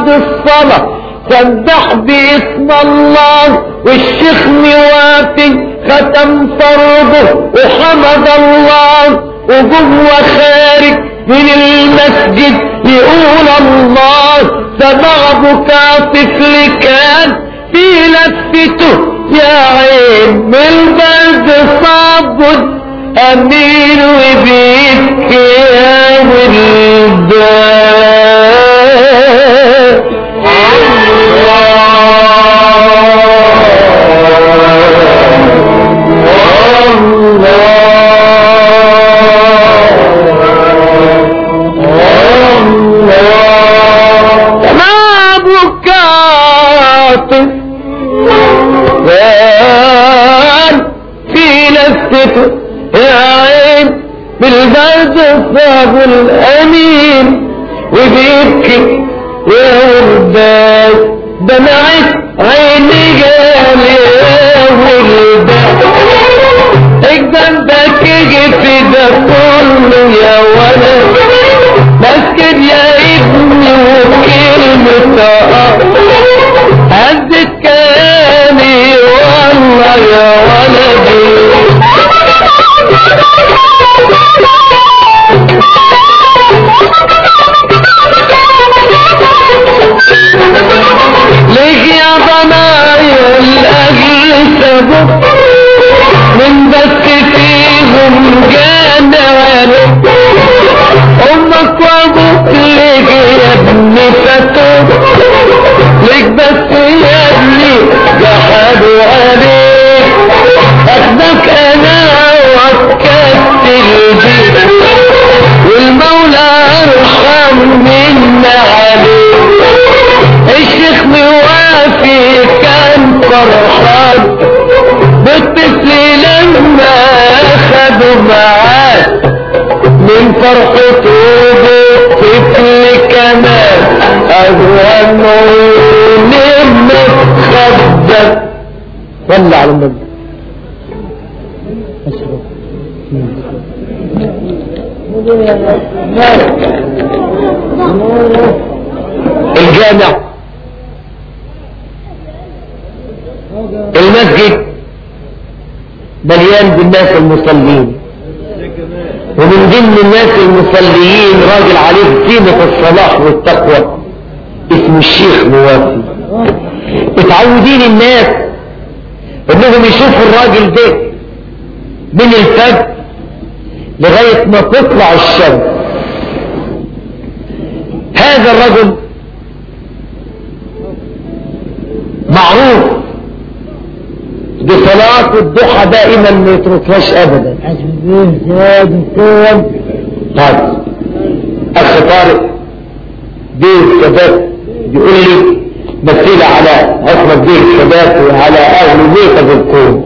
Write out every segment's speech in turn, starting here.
الصلاة سبح باسم الله والشيخ موافي ختم فرضه وحمد الله وجوه خارج من المسجد يقول الله سمع بكاء طفل كان في لفته يا عين من البرد صابد امين وبيبكي يا ولدان ما بكات كان في لفته يا عين بالبرد صاب الامين وبيبكي يا ولدان دمعت عيني قال يا ولدان الذنبك يجي في ده كله يا ولد مسكن يا ابني وكلمة اه هزت كلامي والله يا ولدي ليك يا ضنايا الاجل سبب من بس فيهم جنان امك وابوك ليك يا ابني فتوب ليك بس يا ابني جحدوا عليك اخدك انا وكدت البيت والمولى ارحم منا عليك الشيخ موافي كان فرحان بالطفل لما اخدوا معاه من فرحته بالطفل كمان اهونه لما خدت صلى على النبي الجامع المسجد مليان بالناس المصلين ومن ضمن الناس المصليين راجل عليه قيمة الصلاح والتقوى اسمه الشيخ موافي متعودين الناس انهم يشوفوا الراجل ده من الفجر لغاية ما تطلع الشمس هذا الرجل معروف بصلاة الضحى دائما ما يتركهاش ابدا طيب اخ طارق بيه السادات يقول لي مثل على عصمة بيه السادات وعلى اهل بيت بالكون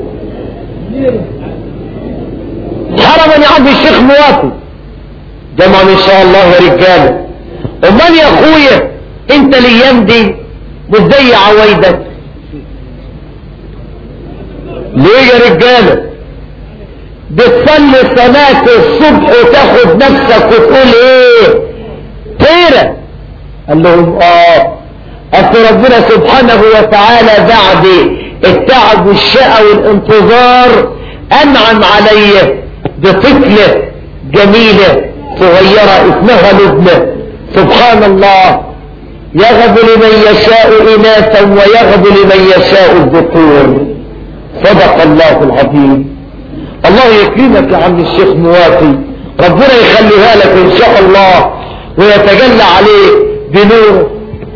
حرما يا عم الشيخ موافي جمعا ان شاء الله يا رجاله امال يا اخويا انت الايام دي مش زي عوايدك ليه يا رجاله بتصلي صلاة الصبح وتاخد نفسك وتقول ايه طيرة قال لهم اه اصل ربنا سبحانه وتعالى بعد التعب والشقى والانتظار انعم علي بطفلة جميلة صغيرة اسمها لبنى سبحان الله يغب لمن يشاء اناثا ويغب لمن يشاء الذكور صدق الله العظيم الله يكرمك يا عم الشيخ موافي ربنا يخليها لك ان شاء الله ويتجلى عليك بنوره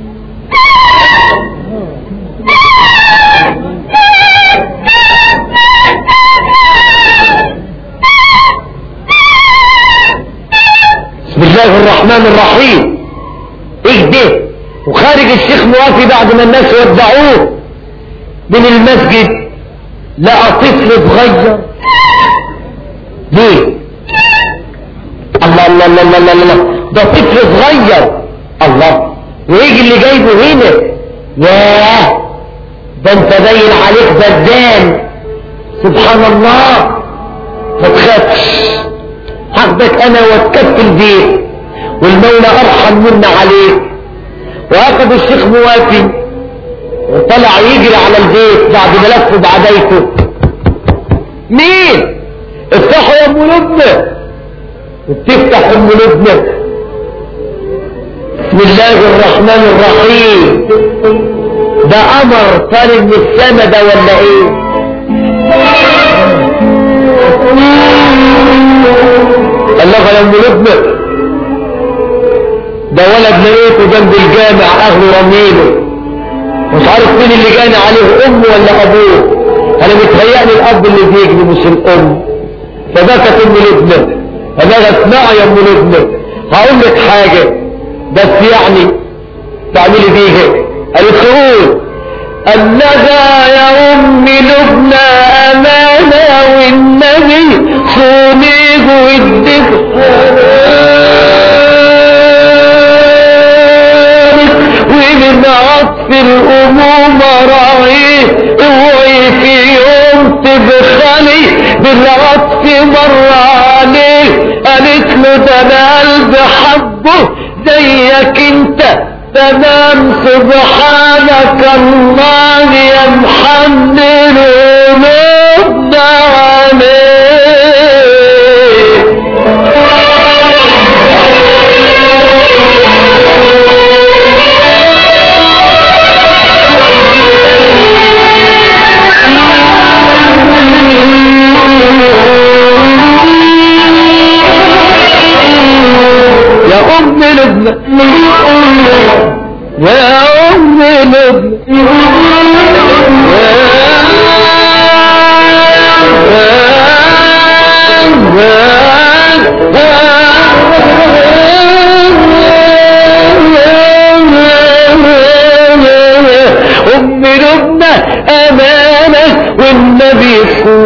بسم الله الرحمن الرحيم ايه ده وخارج الشيخ موافي بعد ما الناس ودعوه من المسجد لقى طفل صغير ليه الله الله الله الله الله, الله. ده طفل صغير الله ويجي اللي جايبه هنا ياه ده انت باين عليك بدان سبحان الله ما تخافش هاخدك انا واتكفل بيك والمولى ارحم منا عليك واخد الشيخ موافي وطلع يجري على البيت بعد ما لف بعديته مين افتحوا يا ام لبنى وبتفتح ام لبنى بسم الله الرحمن الرحيم ده قمر طالع من السما ده ولا ايه الله يا ام لبنى ده ولد لقيته جنب الجامع اهله رميله مش عارف مين اللي جاني عليه امه ولا ابوه انا متهيألي الاب اللي بيجري مش الام فبكت ام لبنى فبقى اسمعي يا ام لبنى هقول لك حاجه بس يعني تعملي بيها قالت تقول الندى يا ام لبنى امانه والنبي صونيه وادك ومن عطف الامومه راعيه اوعي في يوم تبخلي بالعطف مر عليه قالت له ده انا قلبي حبه زيك انت تمام سبحانك الله يا محمد ونبدا عليه يا ام لبنى يا ام لبنى ام لبنى امانه والنبي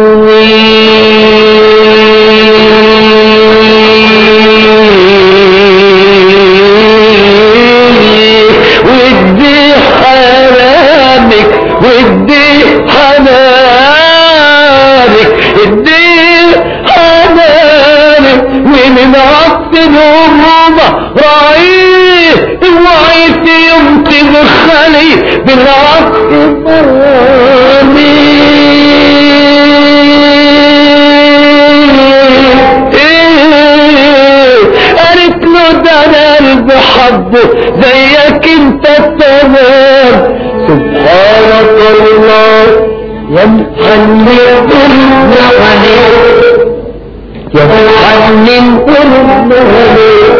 خوي ودي حنانك ودي حنانك ادي حنانك من عطف الهمومة راعيه اوعي في يوم تبخلي بالعطف مراني قالت له ده انا قلبي حبه زيك انت التمام سبحانك الله يا محنن قلنا عليه يا محنن قلنا عليه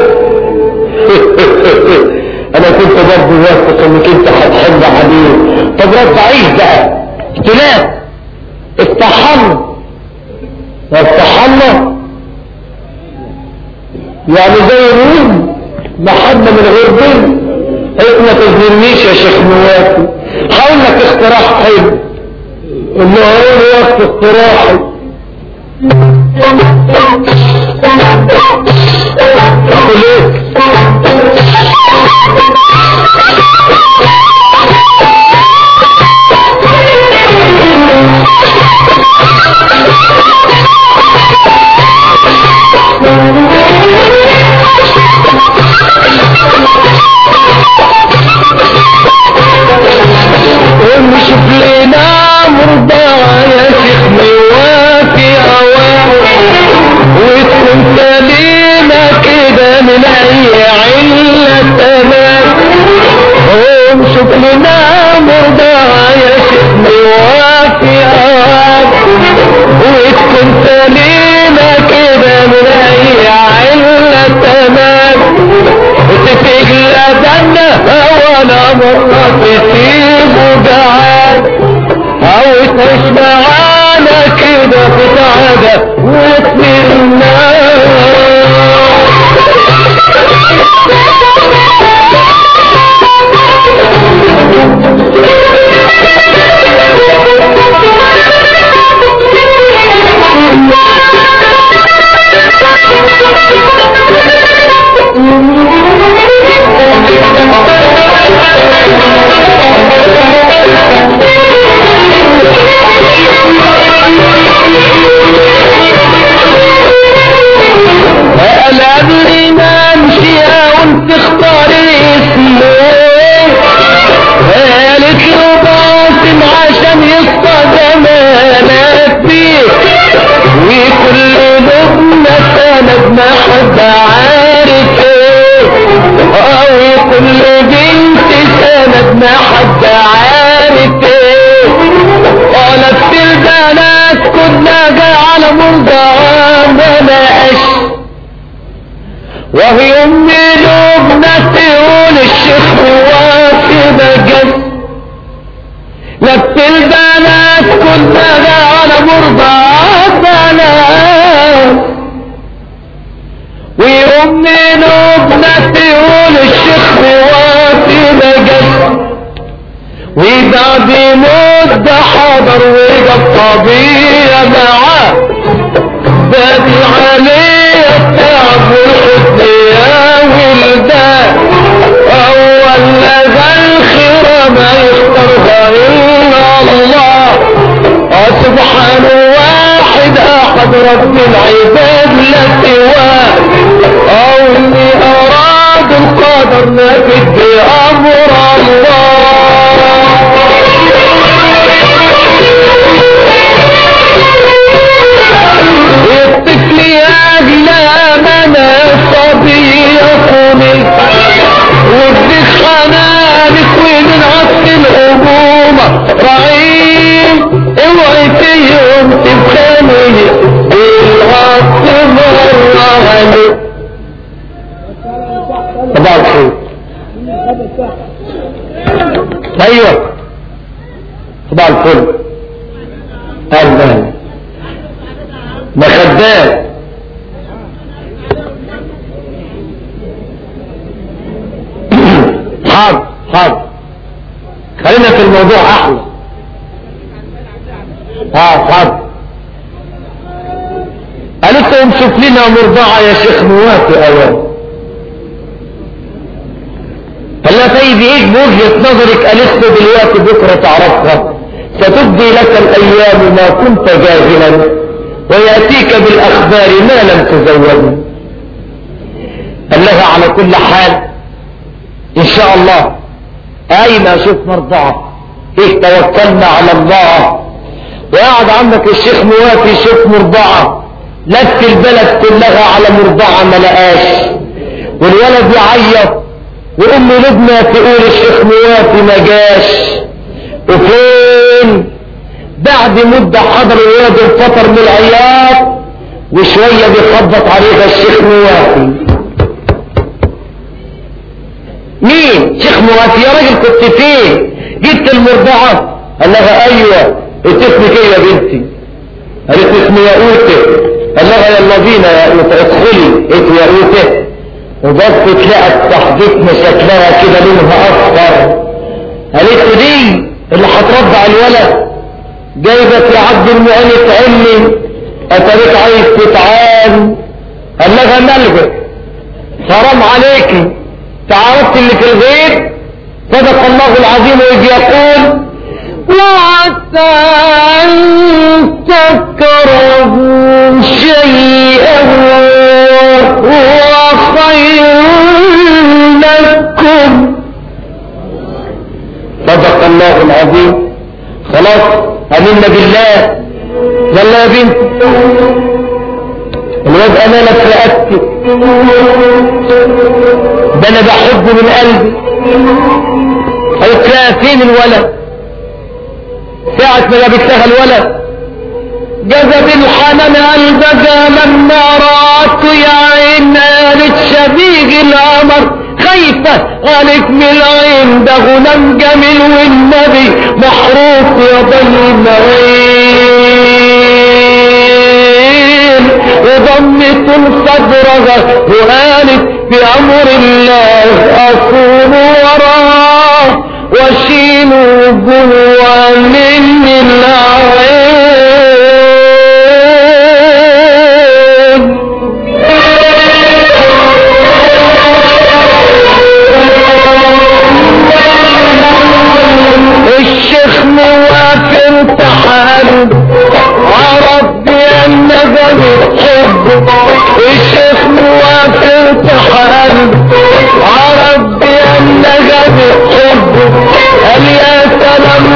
انا كنت برضه واثق انك انت هتحب عليه طب رد عيش بقى اختلاف افتحنا وافتحنا يعني زي مين محمد من غير بنت قلت ما تظلمنيش يا شيخ نوافي هقول لك اقتراح حلو اللي هقول وقت اقتراحي اقول ايه ونشوف لنا مرضى يا شيخ نوافي اوام وتكون سليمة كده من اي علة تمام مرضى ما لقاش وهي امي لبنى تقول الشيخ هو في مجاز لبت البنات كلها على مرضى بنات وامي لبنى تقول الشيخ هو في مجاز وبعد مدة حضر وجاب طبيعة معاه بادي عليه التعب والحزن يا ولدان أول لغى الخير ما يختارها إلا الله آه سبحان واحد أحد رب العباد لا سواه أو اللي أراد القدر نفذ بأمر الله الطفل أجلى من الصبي يقومي وابنك حنانك ومن عطف الأمومة رعيم اوعي في يوم تبخاني بالعطف مرة عليك صباح الخير ايوه صباح الفل اهلا ما خدام حاضر حاضر خلينا في الموضوع احلى اه حاضر قالت لهم شوف لنا مرضعة يا شيخ موافق اوان قال لها طيب ايه بوجهة نظرك قالت له دلوقتي بكرة تعرفها ستبدي لك الايام ما كنت جاهلا ويأتيك بالاخبار ما لم تزوده قال لها على كل حال ان شاء الله اين اشوف مرضعة ايه توكلنا على الله وقعد عندك الشيخ موافي يشوف مرضعة لف البلد كلها على مرضعة ما لقاش والولد يعيط وام لبنى تقول الشيخ موافي ما جاش وفين بعد مدة حضر الواد الفطر من العياط وشوية بيخبط عليها الشيخ موافي مين شيخ موافي يا راجل كنت فين جبت المرضعة قال لها ايوه انت اسمك ايه يا بنتي قالت اسمي ياقوتة قال لها يلا بينا يا ياقوتة ادخلي انت ياقوتة وبصت لقت صاحبتنا شكلها كده لونها اصفر قالت له دي اللي هترضع الولد جايبك يا عبد المؤلف علمي اتريك عايز تتعان قال لها ملجأ حرام عليكي تعرفت اللي في الغيب صدق الله العظيم وإذ يقول وعسى أن تكرهوا شيئا وهو خير لكم صدق الله العظيم خلاص أمنا بالله يلا يا بنت الواد أمانة في رقبتي ده أنا بحبه من قلبي قالت لها فين الولد ساعة ما جابت لها الولد جذب الحنان قلبها لما رأت يا عين قالت شبيك القمر خايفة قالت من العين ده غلام جميل والنبي محروف يا ضي العين وضمت صدرها وقالت بأمر الله أكون وراه واشيل جوا من العين الشيخ موافق امتحان عرف بأن بتحب الشيخ موافق امتحان عرف بأن بتحب قال يا سلام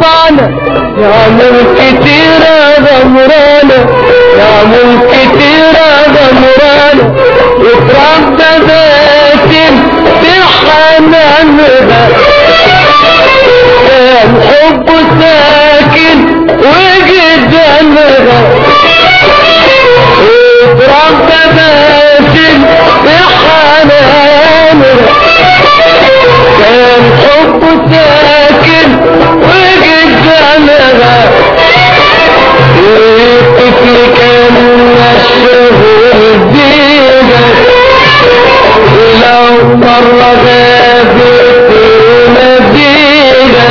قطعنا يعمل كتيرة غمرانا يعمل كتيرة غمرانا وتربى ذاتي بحنانها كان حبه ساكن وجدانها وتربى ذاتي بحنانها كان حبه ساكن وجدانها الطفل كان مشهور بيها لو مرة غابت المدينة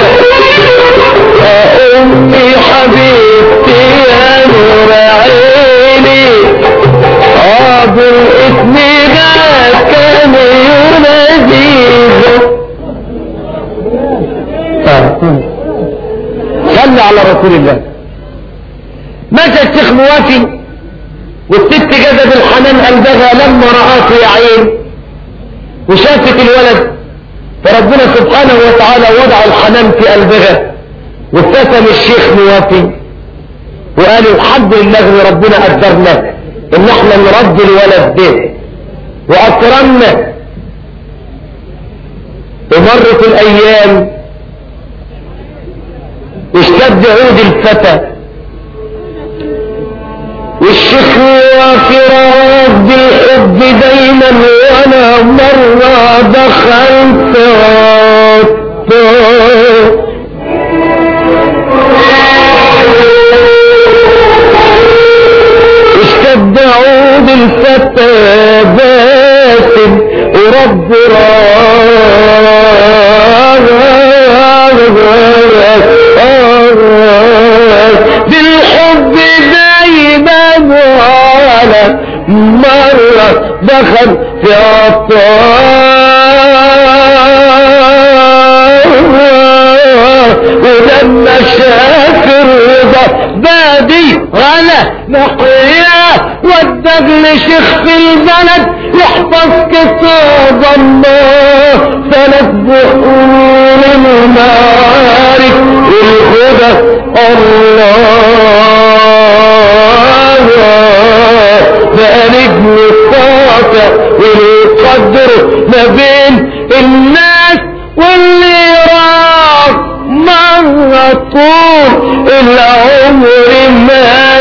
يا أمي حبيبتي يا نور عيني اه بالاسم ده كان يناديه صلى على رسول الله مشى الشيخ موافي والست جذب الحنان قلبها لما رآه يا عين وشافت الولد فربنا سبحانه وتعالى وضع الحنان في قلبها وابتسم الشيخ موافي وقالوا الحمد لله ربنا قدرنا ان احنا نربي الولد ده واكرمنا ومرت الايام واشتد عود الفتى والشيخ وافراق بالحب دايما وانا مرة دخلت عطار اشتد عود الفتى باسم ورب بالحب دايما وانا مرة دخل في عطار ولما شاف الرضا بادي غلا نحياه والدغل شيخ في البلد يحفظ كتاب الله ثلاث بحور المعارك الهدى الله ده نجم الطاقة والقدر ما بين الناس واللي راح مرة طول العمر ما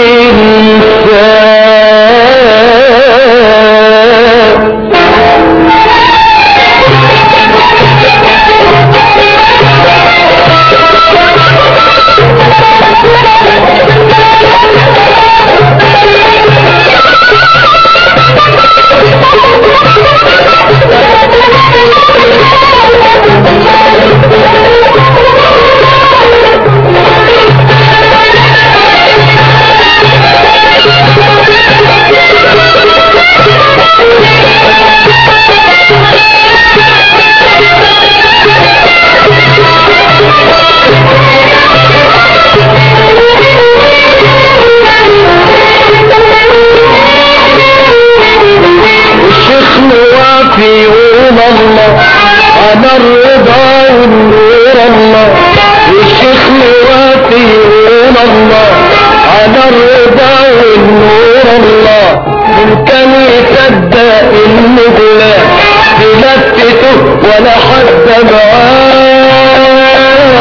ينسى الشيخ موافي يقول الله انا الرضا والنور الله الشيخ موافي يقول الله انا الرضا والنور الله من كان يصدق انه لا بلفته ولا حد معاه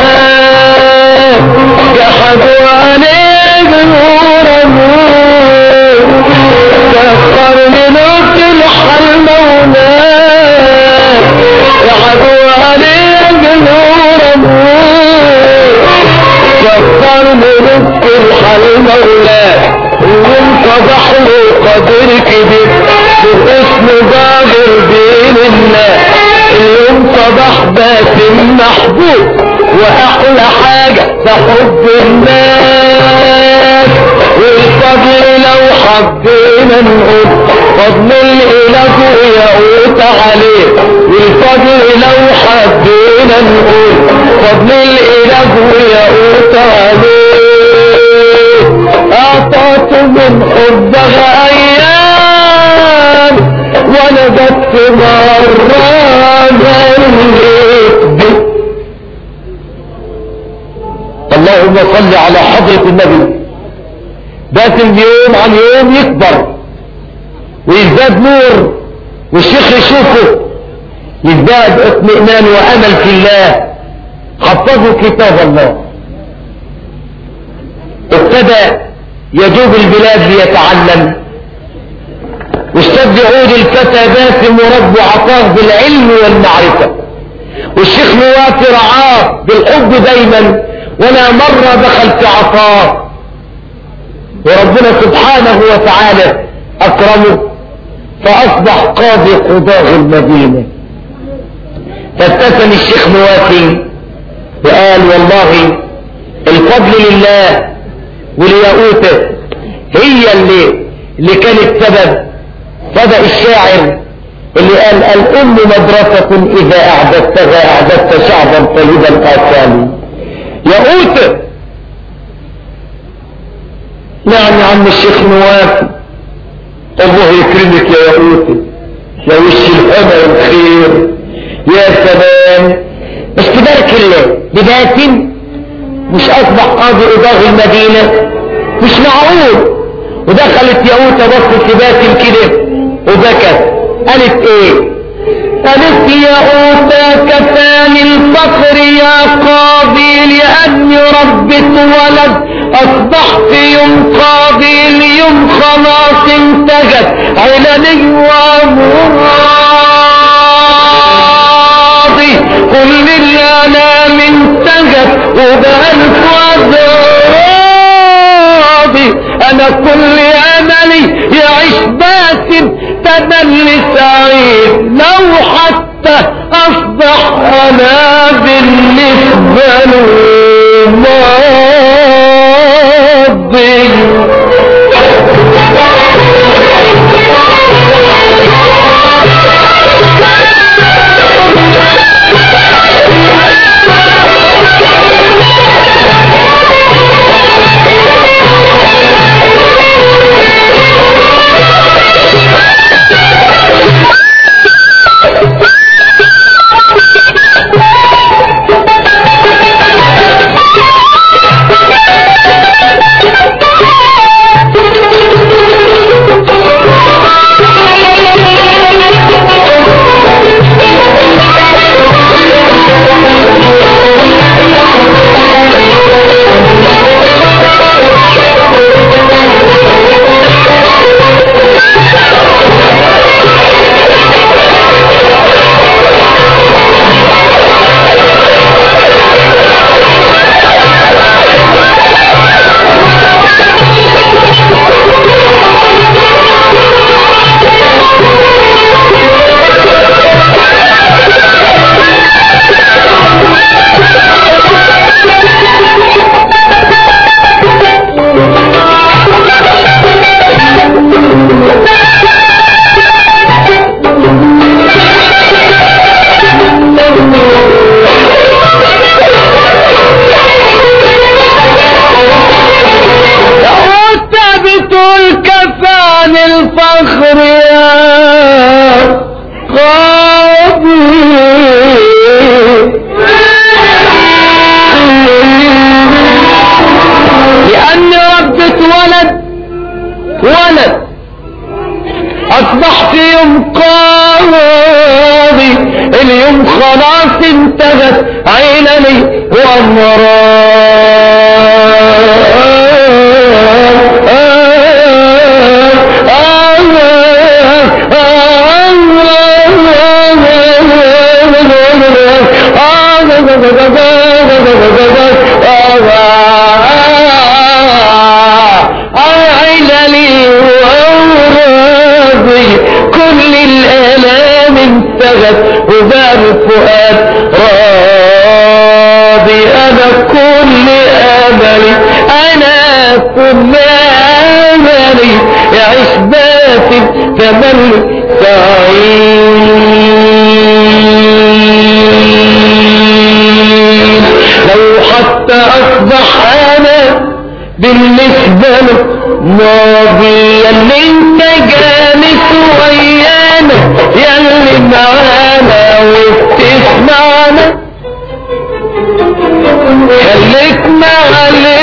جحدوا عليه نور نور سخر لنفس الحل مولاه يعدوا عليه نور نور سخر لنفس الحل مولاه وانفضح له قدر كبير باسم جابر بين الناس اليوم صباح باسم محبوب واحلى حاجة ده حب الناس والفضل لو حبينا نقول فضل الاله يقوت عليه والفضل لو حبينا نقول فضل الاله يقوت عليه اعطات من حبها ايام وانا بس مرة غلبت وصل على حضرة النبي باسم يوم عن يوم يكبر ويزداد نور والشيخ يشوفه يزداد اطمئنان وامل في الله حفظوا كتاب الله ابتدى يجوب البلاد ليتعلم واشتد عود الفتى باسم ورب عطاه بالعلم والمعرفة والشيخ نواف رعاه بالحب دايما ولا مرة دخل في عطاه وربنا سبحانه وتعالى أكرمه فأصبح قاضي قضاء المدينة فابتسم الشيخ نوافي وقال والله الفضل لله ولياقوته هي اللي اللي كانت سبب صدق الشاعر اللي قال الأم مدرسة إذا أعددتها أعددت شعبا طيب الآثام ياقوته نعم يا عم الشيخ نواف الله يكرمك يا ياقوته يا وش الهنا والخير يا سلام بس تبارك الله بباسم مش اصبح قاضي قضاه المدينة مش معقول ودخلت ياقوتة بصت لباسم كده وبكت قالت ايه قالت ياقوتة كفاني الفخر يا قاضي لاني ربت ولد اصبحت يوم قاضي اليوم خلاص انتهت علني ومراضي كل الانام انتهت وبألف راضي انا كل املي يعيش باسم تملي سعيد لو حتى اصبح انا بالنسبة له ماضي بتقول كفان الفخر يا قاضي لأني ربت ولد ولد أصبحت يوم قاضي اليوم خلاص انتهت عينني عينني وأوراضي كل الآلام انتهت وباب الفؤاد راضي أنا كل أملي أنا كل أملي يعيش باسم تملي سعيد لو حتى أصبح أنا بالنسبة له ماضي اللي انت جالس ويانا ياللي معانا وبتسمعنا خليك مع اللي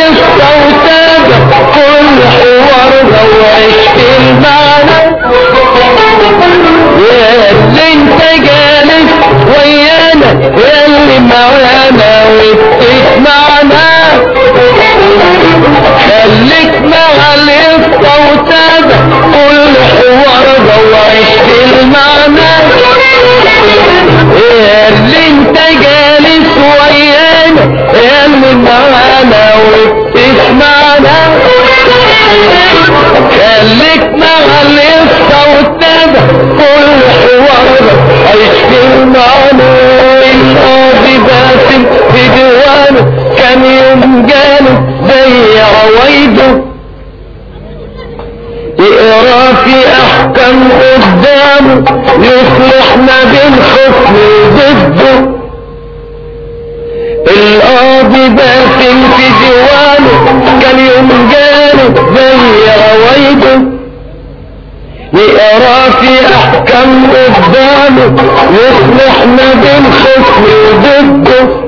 كان قدامه يصلح ما بين خصم وضده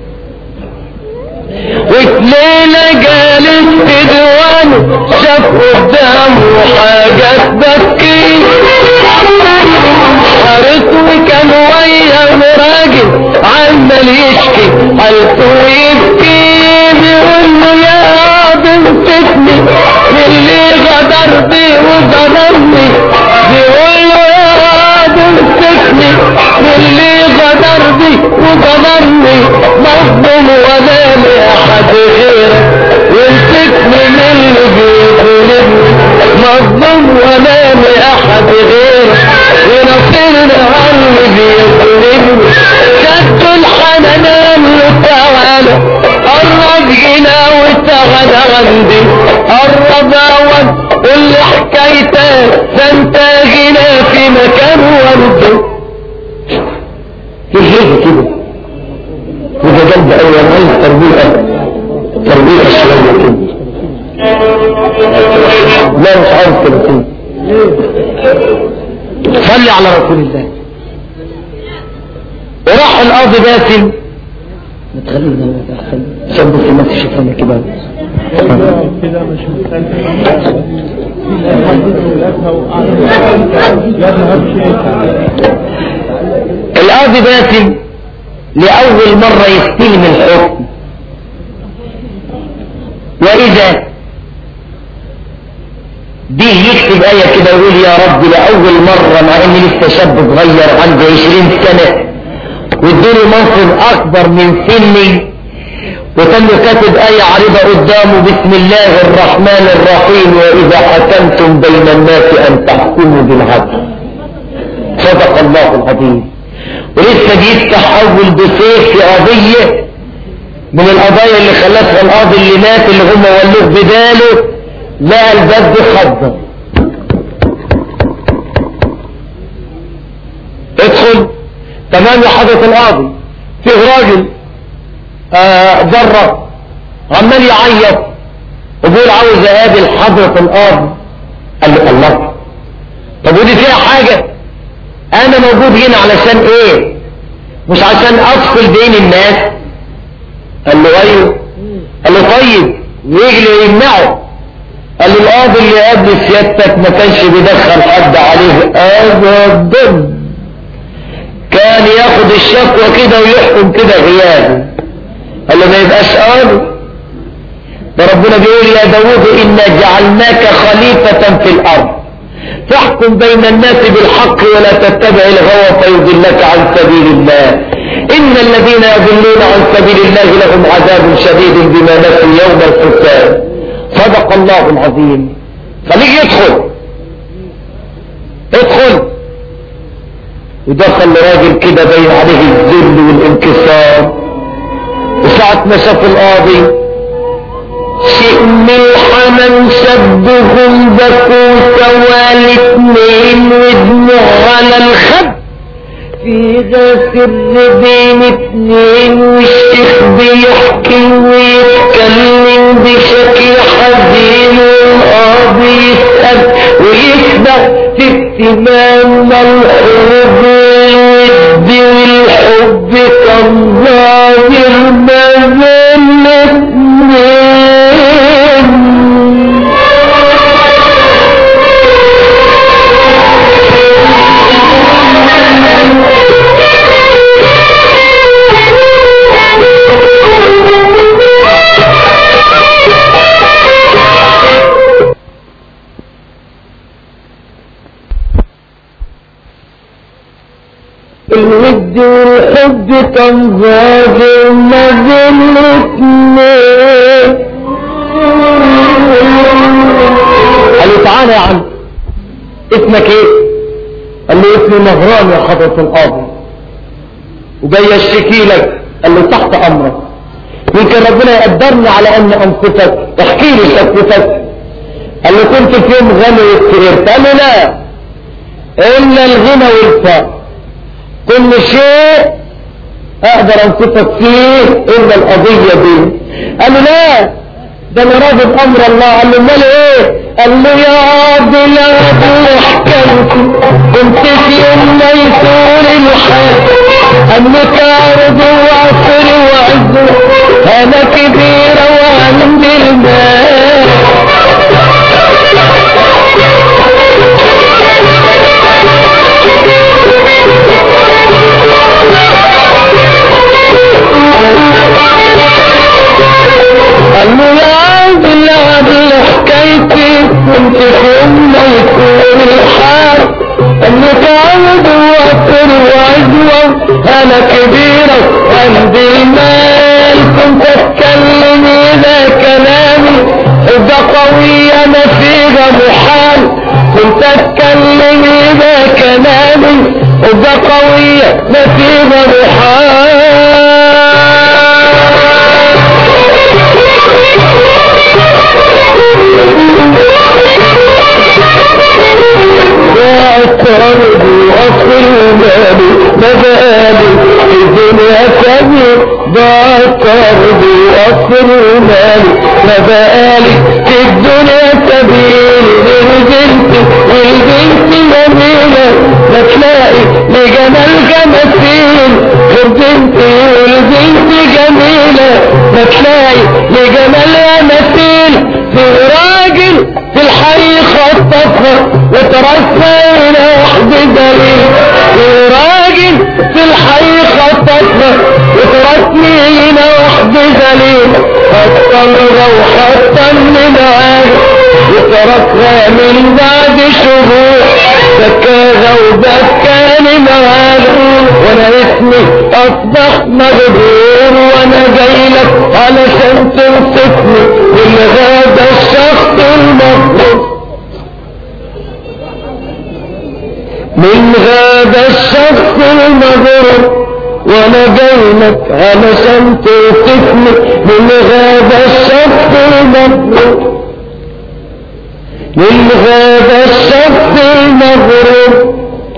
وفليلة جالس في ديوانه شاف قدامه حاجة تبكي حارس وكان ويا راجل عمال يشكي حالته يبكي بيقول له يا بنتكني اللي غدر بي وظلمني بيقول له يا بنتكني اللي غدر بي وظلمني مظلوم ولا لأحد غيرك وامسكني من اللي بيظلمني مظلوم ولا لأحد غيرك ونصرنا على اللي بيظلمني شدوا الحنان وتعالى قرب هنا وتعالى عندي قرب اول قول لي حكايتك فانت هنا في مكان ورده ايه هيك كده وده جنب اول عايز تربيه تربيه شويه كده لا مش عارف تلاتين صلي على رسول الله وراح القاضي باسم متخلينا عشان بس ما تشوفنا كده كده مش مختلف يذهب شيء القاضي باسم لأول مرة يستلم الحكم وإذا دي يكتب آية كده يقول يا رب لأول مرة مع إني لسه شاب صغير عندي عشرين سنة وادوني منصب أكبر من سني وكان كاتب آية عريضة قدامه بسم الله الرحمن الرحيم وإذا حكمتم بين الناس أن تحكموا بالعدل صدق الله العظيم ولسه بيفتح أول بسيف في قضية من القضايا اللي خلتها القاضي اللي مات اللي هم ولوه بداله لقى الباب خضر ادخل تمام يا حضرة القاضي فيه راجل آه جرب عمال يعيط وبيقول عاوز اقابل حضرة القاضي قال له الله طب ودي فيها حاجة انا موجود هنا علشان ايه مش عشان افصل بين الناس قال له ايوه قال له طيب ويجي يمنعه قال له القاضي اللي قبل سيادتك ما كانش بيدخل حد عليه ابدا كان ياخد الشكوى كده ويحكم كده غيابي قال له ما يبقاش قاضي ده ربنا بيقول يا داوود إنا جعلناك خليفة في الأرض تحكم بين الناس بالحق ولا تتبع الهوى فيضلك عن سبيل الله إن الذين يضلون عن سبيل الله لهم عذاب شديد بما نسوا يوم الحساب صدق الله العظيم خليك يدخل ادخل ودخل راجل كده باين عليه الذل والانكسار وساعة ما شاف القاضي شئم الحمن شبهم بكوا سوا الاتنين ودموع على الخد في سر بين اتنين والشيخ بيحكي ويتكلم بشكل حزين والقاضي يسأل ويسبق في اهتمام الحب والود والحب كان ظاهر ما بين الاتنين الود والحب كان ظاهر ما بين الاتنين قال له تعالى يا عم اسمك ايه قال له اسمي مهران يا حضرة القاضي وجاي اشتكي لك قال له تحت امرك يمكن ربنا يقدرني على ان انصفك احكي لي شكوتك قال له كنت في يوم غني وفقرت قال له لا الا الغنى والفقر كل شيء اقدر انصفك فيه الا القضية دي قال له لا ده انا رافض امر الله قال له امال ايه قال له يا عبد الله حكمتي كنت في يوم ما يطول الحال انك عرض وعصر وعز انا كبيرة وعندي المال قال له يا عبد الله عبد حكايتي كنت في يوم ما يكون الحال انك عبد وعصر وعزوة انا كبيرة وعندي المال كنت اتكلم اذا كلامي اذا قوي انا فيها محال كنت اتكلم اذا كلامي اذا قوية ما فيها محال واعترض واصل مالي مبالي الدنيا كبير بعترض واصل مالي مبالي في الدنيا سبيل للبنت والبنت جميلة ما تلاقي لجمال جماسيل غير بنتي والبنت جميلة ما تلاقي لجمال جماسيل في راجل في الحي خطفها وترسى الى وحد دليل في راجل في الحي خطفها وترسني الى وحد دليل خطمها وحطم من عاد وتركها من بعد شهور بكاها وبكاني معانا وانا اسمي اصبح مغرور وانا جايلك علشان تنصفني من هذا الشخص المفروض من هذا الشخص المغرور وانا جايلك علشان توصفني من هذا الشخص المغرور من هذا الشخص المغرور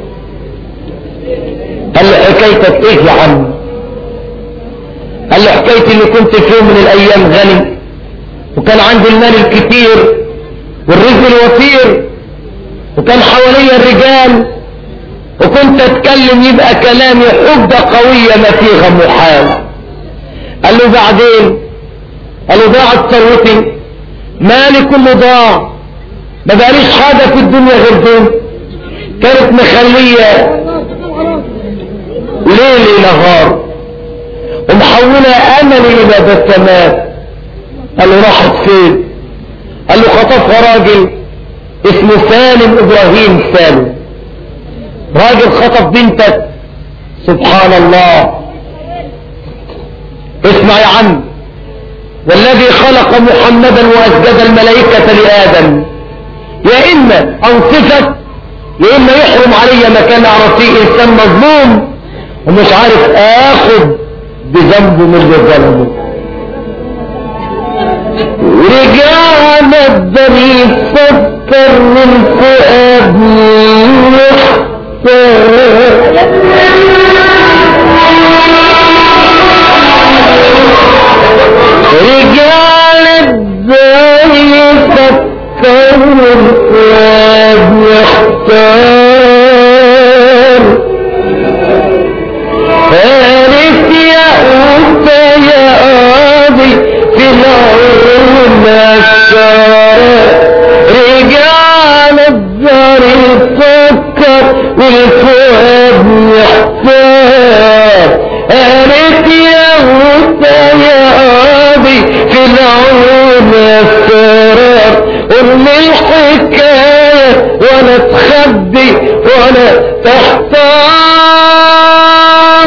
قال له حكايتك ايه يا عم قال له حكايتي اللي كنت في يوم من الايام غني وكان عندي المال الكتير والرزق الوفير وكان حواليا الرجال وكنت اتكلم يبقى كلامي حجة قوية ما فيها محال قال له بعدين قال له ضاعت ثروتي مالي كله ضاع ما بقاليش حاجة في الدنيا غير دول كانت مخلية ليل نهار ومحولة املي الى بسمات قال له راحت فين قال له خطفها راجل اسمه سالم ابراهيم سالم راجل خطف بنتك سبحان الله اسمع يا عم والذي خلق محمدا واسجد الملائكة لآدم يا إما أنصفك يا إما يحرم علي مكان أعرف فيه إنسان مظلوم ومش عارف آخد بذنبه من اللي ظلمه رجعنا الدليل فكر من فؤاد رجال الدليل فكر من فؤاد يختار فارس يا أنت يا قاضي في العلوم الشارع رجال الدار يفكر والفؤاد يحتار قالت يا أنت يا قاضي في العلوم الشارع قل لي الحكاية ولا تخبي ولا تحتار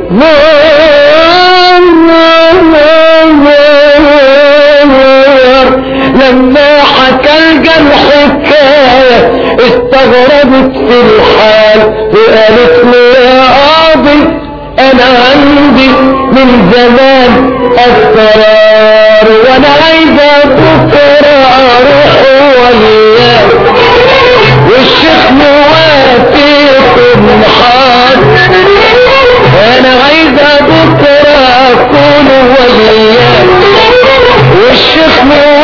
لما حكى الجرح حكاية استغربت في الحال وقالت له يا قاضي انا عندي من زمان اسرار وانا عايزة بكرة اروح وياك والشيخ موافق محاط انا عايزة بكرة اكون وياك والشيخ موافق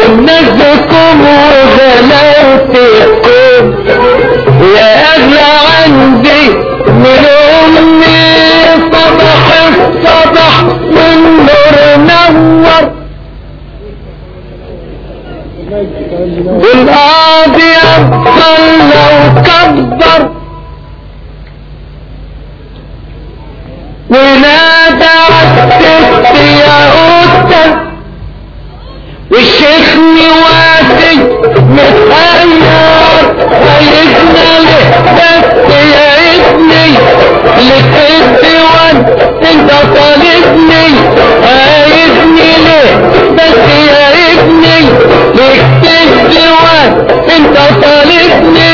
نجمكم وغلاوتكم يا أغلى عندي من أمي صبح الصبح والنور نور والقاضي أبطل لو كبر ونادى عالست يا أستاذ والشيخ مواسي متغير عايزنا له بس يا ابني لك الديوان انت طالبني عايزني ليه بس يا ابني لك الديوان انت طالبني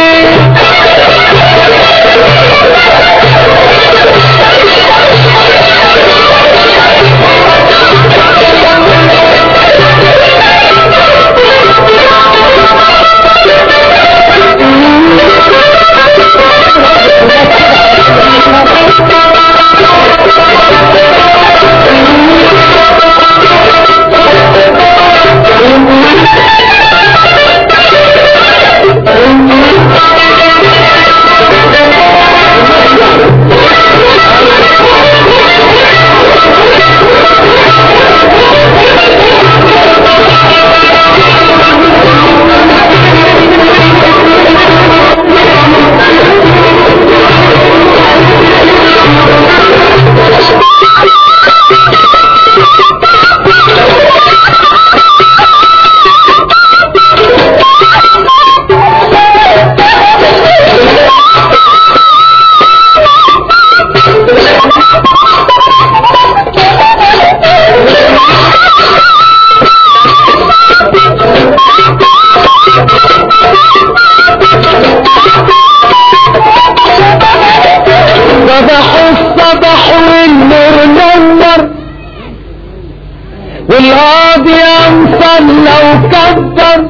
صبح الصبح والنور نور والقاضي انصل لو كبر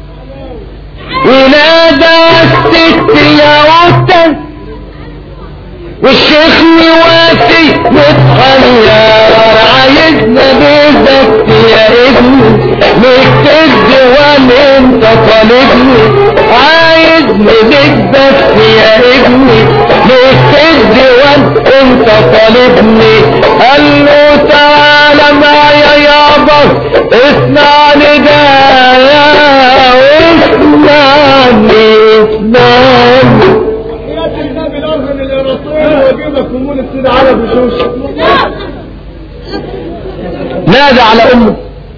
ونادى الست يا أستاذ والشيخ مواسي متحير عايزنا بيزك يا ابني نكتب ولا انت طالبني عايزني بيزك يا ابني نكتب ولا انت طالبني قال له تعالى معايا يابا اسمع ندايا واسمعني اسمعني حياة النبي الأرهن الرسول وجيبك كمون السيد على بشوش نادى على امه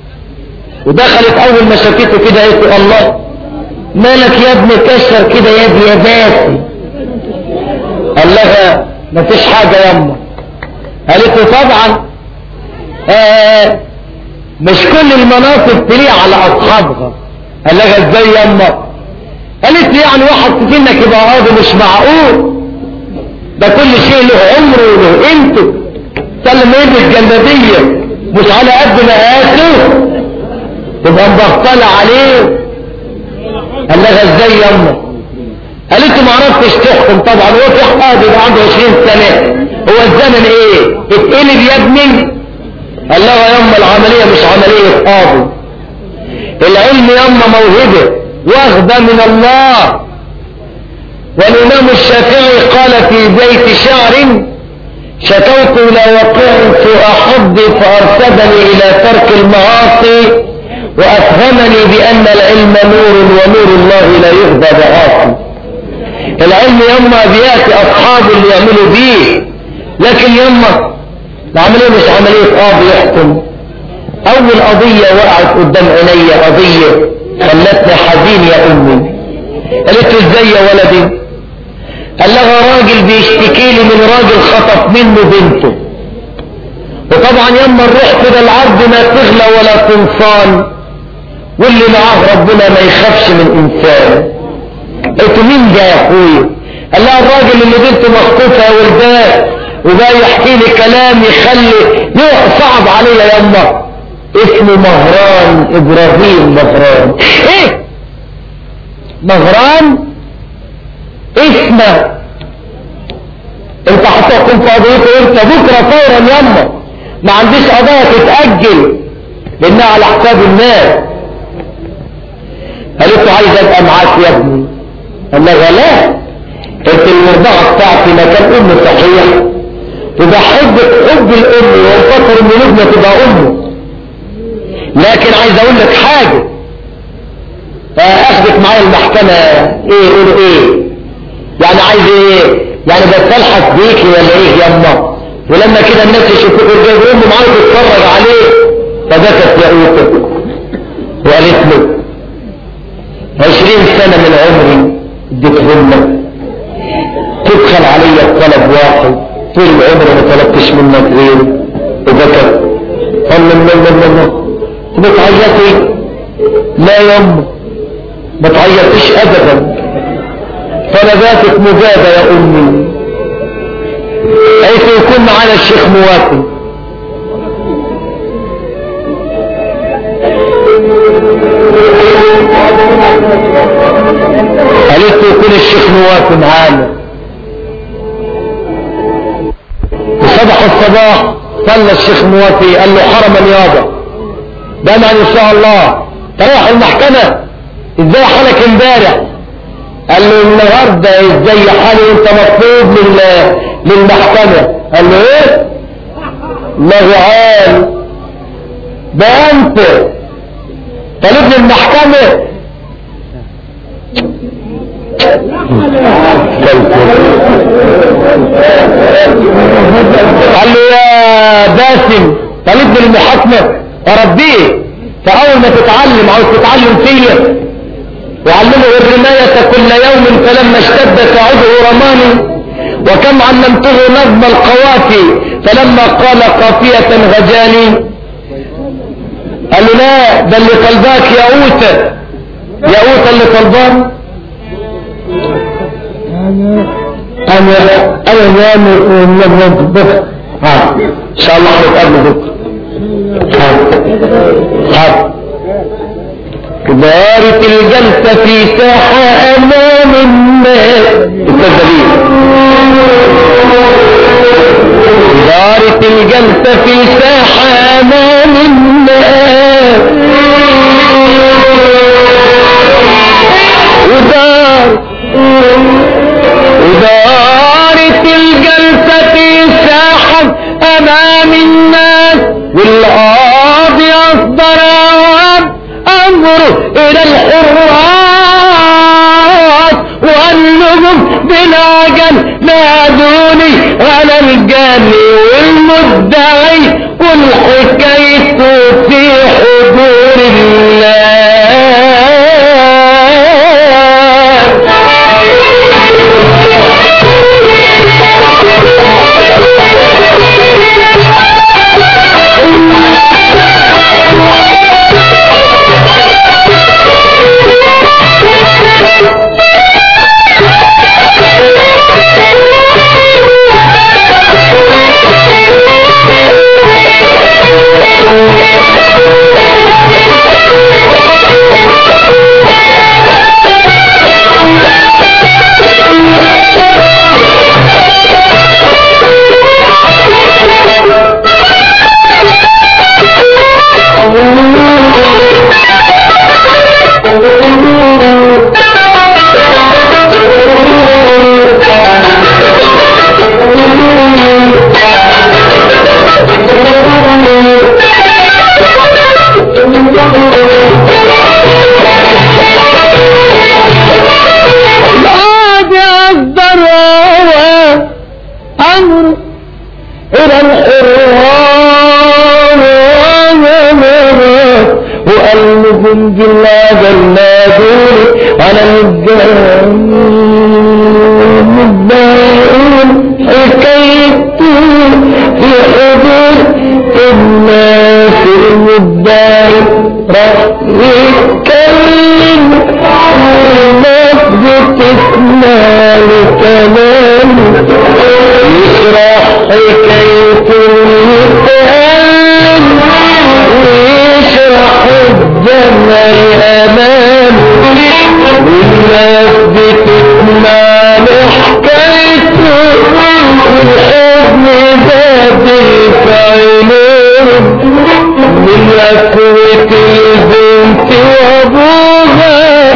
ودخلت اول ما شافته كده قالت له الله مالك يا ابني كشر كده يا ابني يا باسي قال لها ما فيش حاجه يا امه قالت له طبعا آه مش كل المناصب تليق على اصحابها قال لها ازاي يا امه قالت لي يعني واحد فينك يبقى قاضي مش معقول ده كل شيء له عمره وله قيمته سلم ايده الجلابيه مش على قد مقاسه تبقى مبطلة عليه قال لها ازاي يما قالت له ما عرفتش تحكم طبعا هو في قاضي يبقى عنده 20 سنه هو الزمن ايه اتقلب يا ابني قال لها يما العمليه مش عمليه قاضي العلم يما موهبه واخده من الله والامام الشافعي قال في بيت شعر شكوت إلى وقعت أحب فأرشدني إلى ترك المعاصي وأفهمني بأن العلم نور ونور الله لا يهدى بعاصي العلم يما بيأتي أصحابه اللي يعملوا بيه لكن يما العملية مش عملية قاضي يحكم أول قضية وقعت قدام عيني قضية خلتني حزين يا أمي قالت له ازاي يا ولدي قال لها راجل بيشتكي لي من راجل خطف منه بنته وطبعا يما الروح كده العرض ما تغلى ولا تنصان واللي معاه ربنا ما يخافش من انسان قلت مين ده يا اخويا قال لها الراجل اللي بنته مخطوفه يا ولدان وبقى يحكي لي كلام يخلي يوم صعب عليا يما اسمه مهران ابراهيم مهران ايه مهران اسمه انت هتحكم في قضيته امتى بكره فورا يما ما عنديش قضايا تتاجل لانها على حساب الناس قالت له عايز ابقى معاك يا ابني قال لها لا انت المرضعة بتاعتي مكان ام صحيح وبحبك حب الام وانفكر ان ابنها تبقى امه لكن عايز اقول لك حاجة اخدك معايا المحكمة ايه قولوا ايه يعني عايز ايه يعني بتلحس بيكي ولا ايه يما ولما كده الناس يشوفوك الجاي امه معايا تتفرج عليه فبكت يا وقالت له عشرين سنة من عمري اديتهم لك تبخل علي بطلب واحد طول العمر ما طلبتش منك غيره وبكت قال له لا لا لا لا بتعيطي لا يا ام ما تعيطيش ابدا طلباتك مجابة يا امي حيث يكون معنا الشيخ موافي قالت له يكون الشيخ موافي معانا وصبح الصباح صلى الشيخ موافي قال له حرما يابا ده ان شاء الله تروح المحكمة ازاي حالك امبارح قال له النهاردة ازاي حالي وانت مطلوب لل... للمحكمة قال له ايه الله عال ده انت طالب المحكمة قال له يا باسم طالب المحاكمة اربيه فاول ما تتعلم عاوز تتعلم فيا وعلمه الرماية كل يوم فلما اشتد ساعده رماني وكم علمته نظم القوافي فلما قال قافية غجاني قال له لا ده اللي طلباك يا اوتة يا اوتة اللي طلبان انا انا نامر ونبغى بكره ها ان شاء الله هنتقابل بكره ها دارت الجلسة في ساحة أمام الناس الكذابين دارت الجلسة في ساحة أمام الناس ودار ودارت الجلسة في ساحة أمام الناس والقاضي أصدر أواب أمره إلى الحراس وقال لهم بالعجل نادوني على الجاني والمدعي والحكاية في حضور الله القاضي أصدر أمر إلى الحرام وقال لهم بالله جلادون على الجنة حكاية في حضور الناس المدعي راح يتكلم الناس بتسمع لكلام يشرح حكاية المتألم ويشرح الجمع أمام والناس بتسمع لحكايته والحزن باب الفعلين من أسوة البنت وأبوها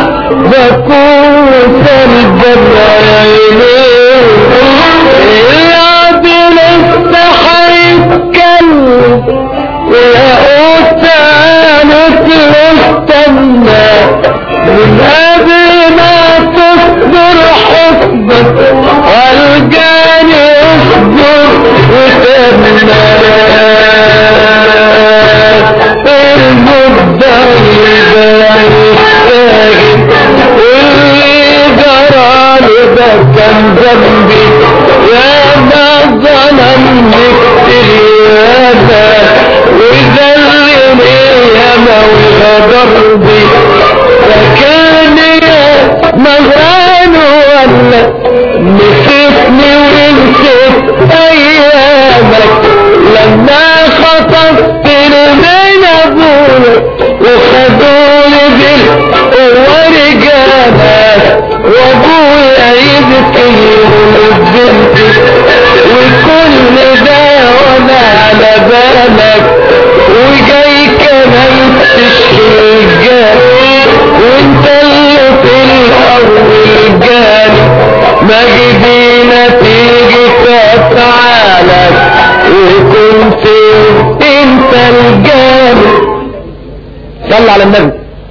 عشان ذنبي يا ما ظلمني كتير يا ما وذلني يا ما وغدر بي فكان يا مغران ولا نسيتني ونسيت ايامك لما خطفت من ابويا وخدوني بالقوة رجالك وابويا يبكي وبنتي وكل ده وانا على بالك وجاي كمان تشكي الجال وانت اللي في الاول جالي ما جدينا تيجي فتعالك وكنت انت الجال صلى على النبي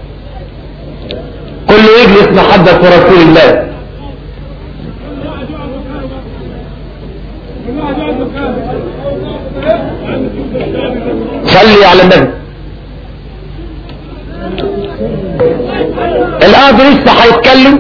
كله يجلس محبة رسول الله صلي على النبي الاب لسه هيتكلم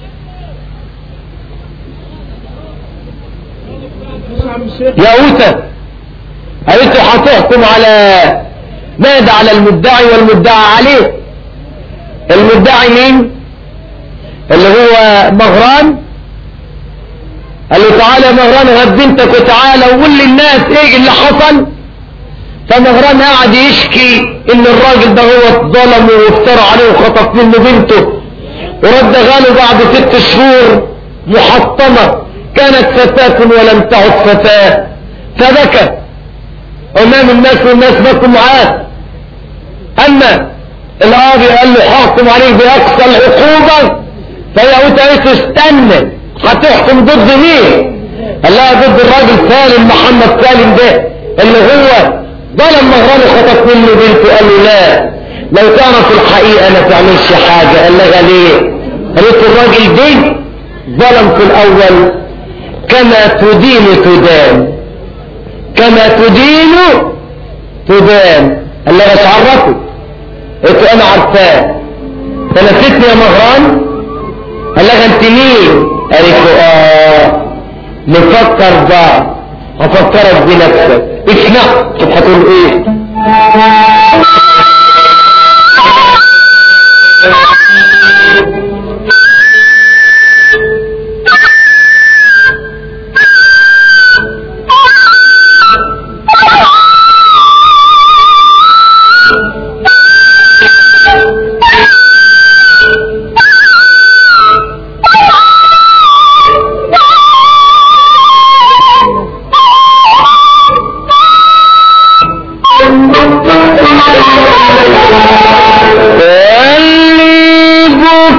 يا اوسى قالت له هتحكم على ماذا على المدعي والمدعى عليه المدعي مين اللي هو مغران قال له تعالى يا مغران هات بنتك وتعالى وقول للناس ايه اللي حصل فمهران قاعد يشكي ان الراجل ده هو ظلمه وافترى عليه وخطف منه بنته ورد غاله بعد ست شهور محطمة كانت فتاة ولم تعد فتاة فبكى امام الناس والناس بكوا معاه اما القاضي قال له حاكم عليك باقصى العقوبة فيهوت قالت له استنى هتحكم ضد مين قال لها ضد الراجل سالم محمد سالم ده اللي هو ظلم مهران وخطف منه بنته قال له لا لو تعرف الحقيقة ما تعملش حاجة قال لها ليه قالت الراجل دي ظلم في الاول كما تدين تدان كما تدين تدان قال لها مش عرفك قلت له انا عارفاه فنسيتني يا مهران قال لها انت مين قالت له اه نفكر بعض هفكرك بنفسك اسمع شوف هتقول ايه اللي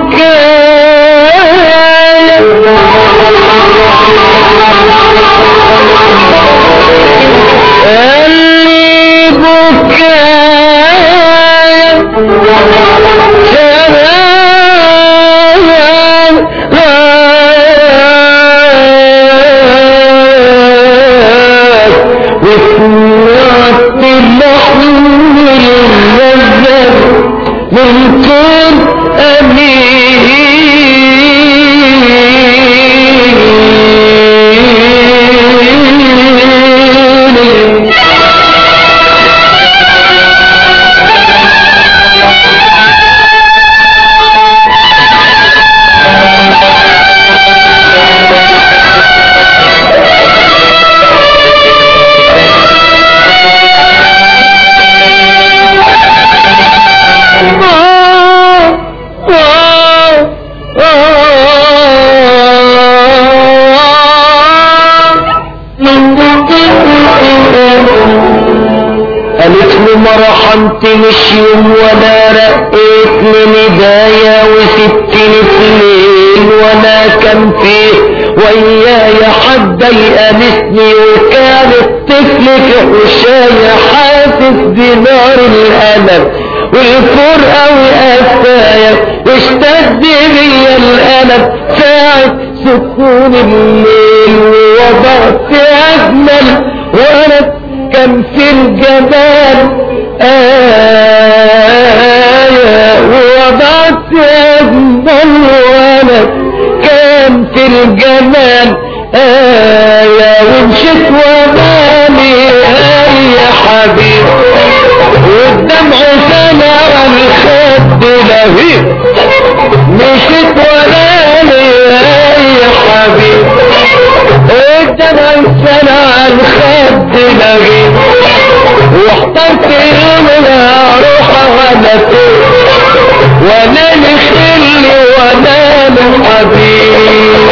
بكايا اللي بكايا وسمعت اللحن المنزل من كل أمين قالت له ما رحمتنيش يوم ولا رقيت لندايا وسبتني في ليل ولا كان فيه وياي حد يأنسني وكان الطفل في حشاية حاسس بنار الألم والفرقة وقفايا واشتد بيا الألم ساعة سكون الليل ووضعت أجمل ولد كان في الجبال آية ووضعت أجمل ولد كان في الجمال آية ومشيت ومالي يا حبيب والدمع سنة على الخد لهيب مشيت ومالي يا حبيب والدمع سنة على الخد لهيب واحترت يومنا اروح وانا فين وانا لخلي وانا لحبيب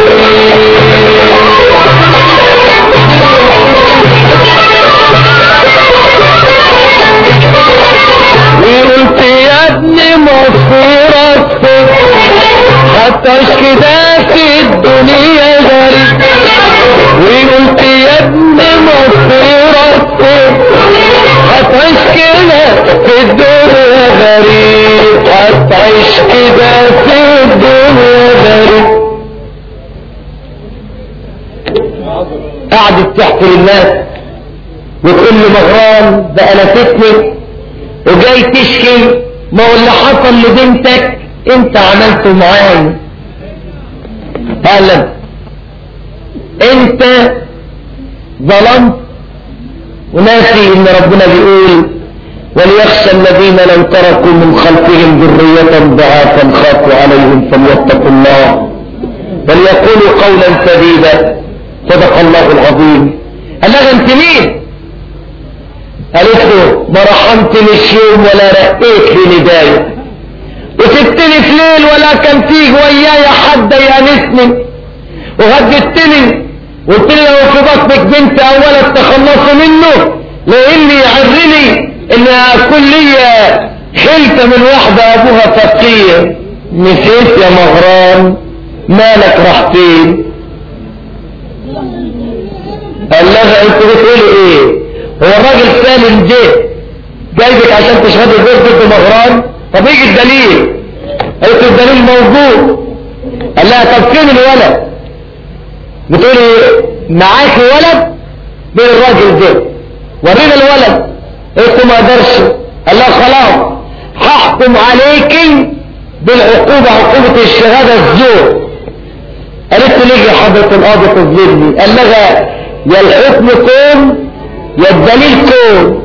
وقلت يا ابني مصيرك حتى كده في الدنيا غريب وقلت يا ابني مصيرك هتعيش كده في الدنيا غريب هتعيش كده في الدنيا غريب قعدت تحكي للناس وتقول لي مغران ده قلفتني وجاي تشكي ما هو اللي حصل لبنتك انت عملته معايا قال انت ظلمت وناسي ان ربنا بيقول وليخشى الذين لو تركوا من خلفهم ذرية ضعافا خافوا عليهم فليتقوا الله وليقولوا قولا سديدا صدق الله العظيم قال لها انت مين قالت له ما رحمتنيش يوم ولا رقيت لي نداية وسبتني في ليل ولا كان فيه وياي حد يانسني وهددتني قلت لي لو في بطنك بنت اولا تخلصوا منه لاني يعرني ان اكون لي خلفة من واحدة ابوها فقير نسيت يا مغران مالك راح فين قال لها انت بتقولي ايه هو الراجل سالم جه جايبك عشان تشهد الزور ضد مغران طب ايه الدليل قالت له الدليل موجود قال لها طب فين الولد بتقولي معاك ولد بين الراجل ده ورينا الولد قلت له ما اقدرش قال لها خلاص هحكم عليك بالعقوبة عقوبة الشهادة الزور قالت له ليه يا حضرة القاضي تظلمني قال لها يا الحكم كون يا الدليل كون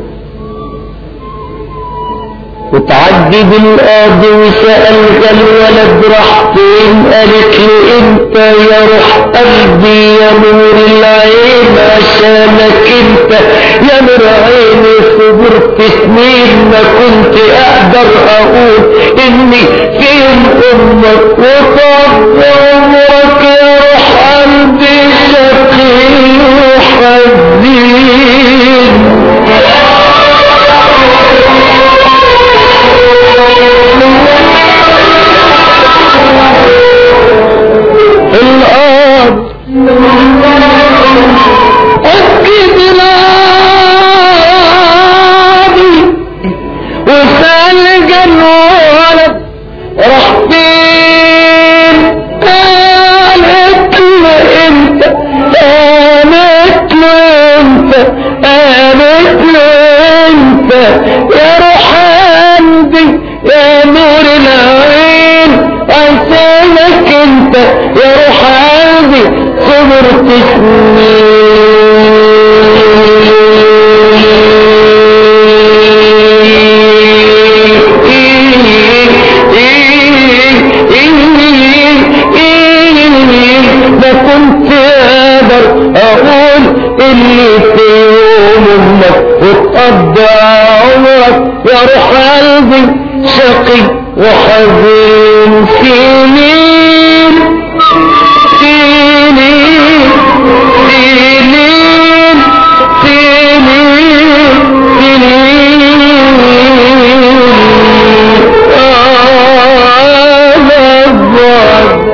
وتعدي بالقاضي وسألت الولد راح فين قالت له انت يا روح قلبي يا نور العين عشانك انت يا نور عيني صبرت سنين ما كنت اقدر اقول اني فين امك وطب عمرك يا روح قلبي شقي وحزين الأرض أكد الأرض وسأل الولد راح فين قالت له انت قالت له انت قالت له انت يا روح عندي يا نور العين عشانك انت يا روح عندي صبرت سنين ما كنت اقدر اقول اللي في يوم امك وتقضى عمرك يا روح قلبي شقي وحزين سنين سنين سنين سنين سنين أنا الضعف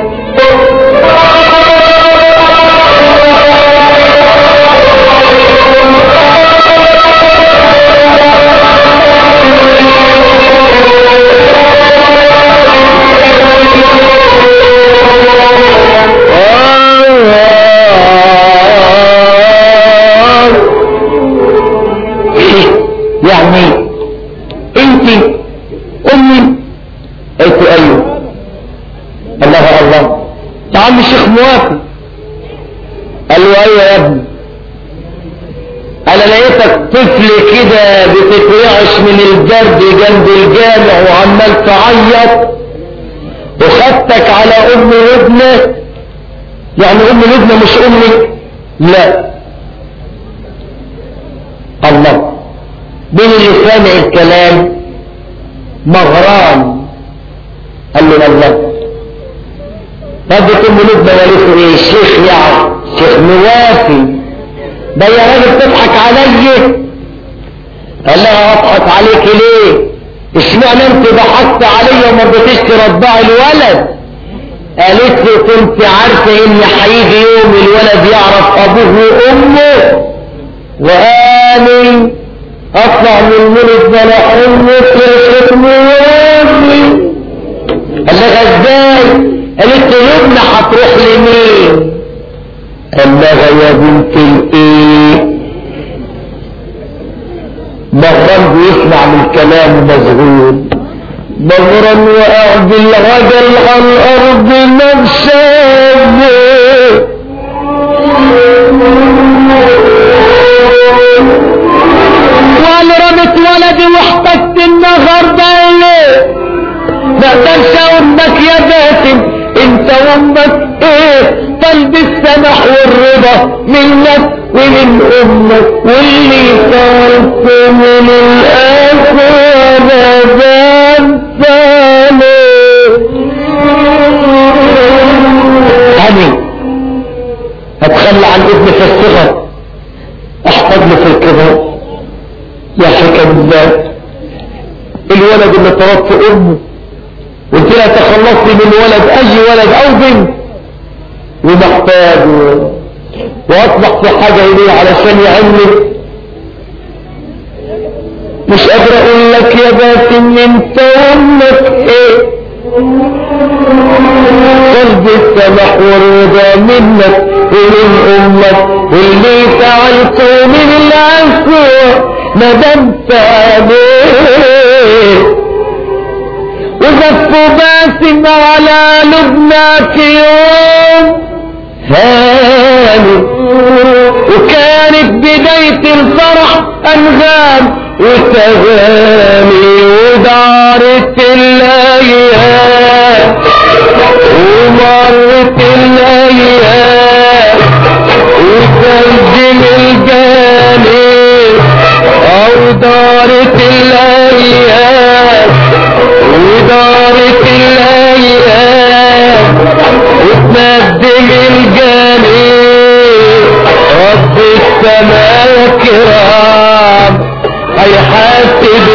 قال له ايوه يا ابني انا لقيتك طفل كده بتترعش من البرد جنب الجامع وعمال تعيط وخدتك على ام لبنى يعني ام لبنى مش امك لا الله مين اللي سامع الكلام مغران قال له الله ردت ام لبنى قالت له ايه الشيخ يعرف شيخ موافي ده يا راجل تضحك علي قال لها اضحك عليك ليه اشمعنى انت ضحكت عليا وما رضيتيش ترضعي الولد قالت له كنت عارفه ان هيجي يوم الولد يعرف ابوه وامه وقالي اطلع من الملك ده لحمك يا شيخ موافي قال لها ازاي قالت له ابني هتروح لمين قال لها يا بنت الايه مغرم بيسمع من كلام مذهول مغرم وقع بالعجل على الارض نفسه وقال رمت ولدي واحتجت النهارده ليه ما اقدرش امك يا باسم انت وامك ايه قلب السمح والرضا منك ومن امك واللي صارت من الاخر أنا أتخلى عن ابن في الصغر أحفظ له في الكبر يا حكم الله الولد اللي طردت أمه قلت لها تخلصني من ولد أي ولد أو بنت ومحتاج وأصبح في حاجة إليه علشان يعلم مش قادر أقول لك يا باسم أنت وأمك إيه قلب السمح والرضا منك ومن أمك واللي فعلته من العفو ندمت عليه وزف باسم على لبناك يوم هاني وكانت بداية الفرح أنغام وتغاني ودارت الأيام ومرت الأيام وسجل الجانب أو دارت الأيام ودارت الأيام وتندم الجانب رب السماء كرام هيحاسب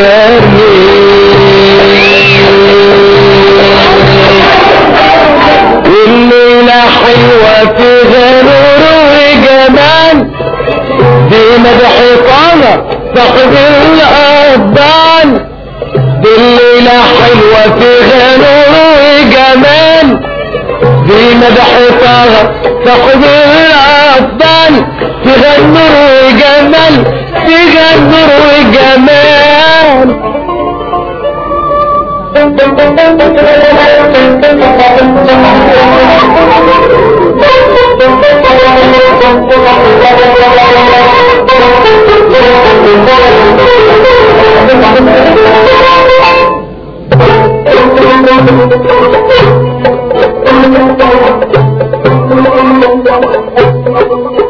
الجانب والليلة حلوة فيها نور وجمال دي مدح طالع صاحب الأبدان بالليلة حلوة فيها نور وجمال دي مدح طالع صاحب الأبدان فيها النور وجمال فيها النور وجمال Thank you.